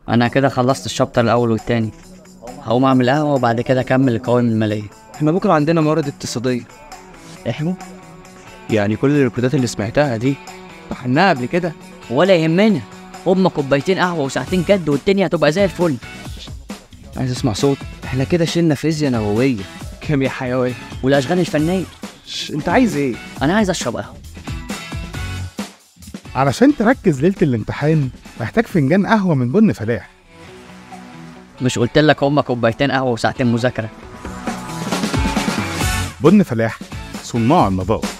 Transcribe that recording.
انا كده خلصت الشابتر الاول والتاني هقوم اعمل قهوه وبعد كده اكمل القوائم الماليه احنا بكره عندنا موارد اقتصاديه احنا يعني كل الريكوردات اللي سمعتها دي طحناها قبل كده ولا يهمنا هما كوبايتين قهوه وساعتين جد والدنيا هتبقى زي الفل عايز اسمع صوت احنا كده شلنا فيزياء نوويه كيمياء حيويه والاشغال الفنيه ش... انت عايز ايه انا عايز اشرب قهوه علشان تركز ليلة الامتحان محتاج فنجان قهوة من بن فلاح مش قلت لك هما كوبايتين قهوه وساعتين مذاكره بن فلاح صناع النظافة